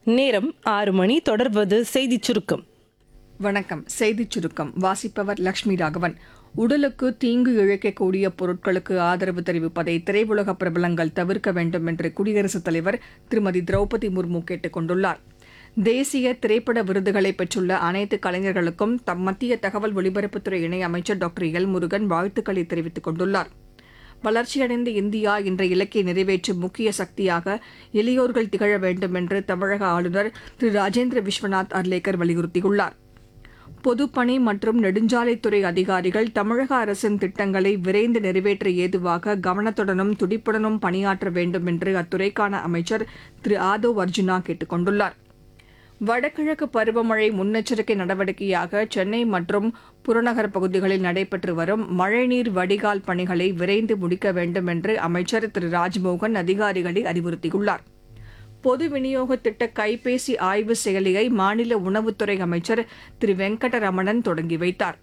நேரம் ஆறு மணி தொடர்வது செய்திச் சுருக்கம் வணக்கம் செய்திச் சுருக்கம் வாசிப்பவர் லட்சுமி ராகவன் உடலுக்கு தீங்கு இழைக்கக்கூடிய பொருட்களுக்கு ஆதரவு தெரிவிப்பதை திரையுலக பிரபலங்கள் தவிர்க்க வேண்டும் என்று குடியரசுத் தலைவர் திருமதி திரௌபதி முர்மு கேட்டுக் கொண்டுள்ளார் தேசிய திரைப்பட விருதுகளை பெற்றுள்ள அனைத்து கலைஞர்களுக்கும் தம் மத்திய தகவல் ஒலிபரப்புத்துறை இணையமைச்சர் டாக்டர் எல் முருகன் வாழ்த்துக்களை தெரிவித்துக் கொண்டுள்ளார் வளர்ச்சியடைந்த இந்தியா என்ற இலக்கை நிறைவேற்றும் முக்கிய சக்தியாக இளையோர்கள் திகழ வேண்டும் என்று தமிழக ஆளுநர் திரு ராஜேந்திர விஸ்வநாத் அர்லேக்கர் வலியுறுத்தியுள்ளார் பொதுப்பணி மற்றும் நெடுஞ்சாலைத்துறை அதிகாரிகள் தமிழக அரசின் திட்டங்களை விரைந்து நிறைவேற்ற ஏதுவாக கவனத்துடனும் துடிப்புடனும் பணியாற்ற வேண்டும் என்று அத்துறைக்கான அமைச்சர் திரு ஆதவ் அர்ஜுனா கேட்டுக் கொண்டுள்ளார் வடகிழக்கு பருவமழை முன்னெச்சரிக்கை நடவடிக்கையாக சென்னை மற்றும் புறநகர் பகுதிகளில் நடைபெற்று வரும் மழைநீர் வடிகால் பணிகளை விரைந்து முடிக்க வேண்டும் என்று அமைச்சர் திரு ராஜ்மோகன் அதிகாரிகளை அறிவுறுத்தியுள்ளார் பொது விநியோக திட்ட கைபேசி ஆய்வு செயலியை மாநில உணவுத்துறை அமைச்சர் திரு வெங்கடரமணன் தொடங்கி வைத்தார்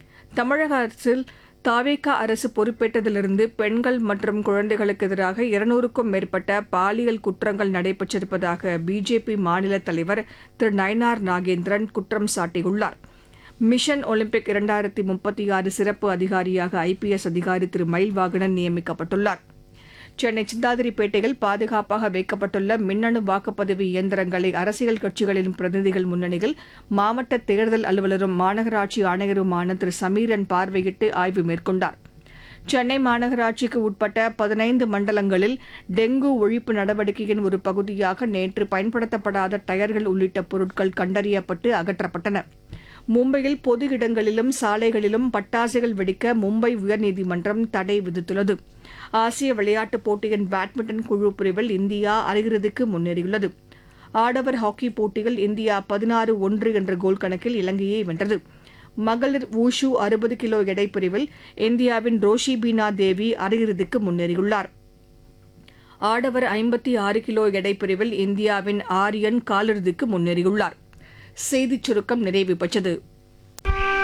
தமிழக அரசில் தாவேகா அரசு பொறுப்பேற்றதிலிருந்து பெண்கள் மற்றும் குழந்தைகளுக்கு எதிராக இருநூறுக்கும் மேற்பட்ட பாலியல் குற்றங்கள் நடைபெற்றிருப்பதாக பிஜேபி மாநில தலைவர் திரு நயனார் நாகேந்திரன் குற்றம் சாட்டியுள்ளார் மிஷன் ஒலிம்பிக் இரண்டாயிரத்தி முப்பத்தி ஆறு சிறப்பு அதிகாரியாக ஐபிஎஸ் அதிகாரி திரு மயில்வாகனன் நியமிக்கப்பட்டுள்ளார் சென்னை சிந்தாதிரிப்பேட்டையில் பாதுகாப்பாக வைக்கப்பட்டுள்ள மின்னணு வாக்குப்பதிவு இயந்திரங்களை அரசியல் கட்சிகளின் பிரதிநிதிகள் முன்னணியில் மாவட்ட தேர்தல் அலுவலரும் மாநகராட்சி ஆணையருமான திரு சமீரன் பார்வையிட்டு ஆய்வு மேற்கொண்டார் சென்னை மாநகராட்சிக்கு உட்பட்ட பதினைந்து மண்டலங்களில் டெங்கு ஒழிப்பு நடவடிக்கையின் ஒரு பகுதியாக நேற்று பயன்படுத்தப்படாத டயர்கள் உள்ளிட்ட பொருட்கள் கண்டறியப்பட்டு அகற்றப்பட்டன மும்பையில் பொது இடங்களிலும் சாலைகளிலும் பட்டாசுகள் வெடிக்க மும்பை உயர்நீதிமன்றம் தடை விதித்துள்ளது ஆசிய விளையாட்டுப் போட்டியின் பேட்மிண்டன் குழு பிரிவில் இந்தியா அரையிறுதிக்கு முன்னேறியுள்ளது ஆடவர் ஹாக்கி போட்டியில் இந்தியா பதினாறு ஒன்று என்ற கோல் கணக்கில் இலங்கையை வென்றது மகளிர் வூஷு அறுபது கிலோ எடை பிரிவில் இந்தியாவின் ரோஷி பீனா தேவி அரையிறுதிக்கு முன்னேறியுள்ளார் ஆடவர் ஐம்பத்தி ஆறு கிலோ எடை பிரிவில் இந்தியாவின் ஆரியன் காலிறுதிக்கு முன்னேறியுள்ளார் செய்திச் சுருக்கம் நிறைவு பெற்றது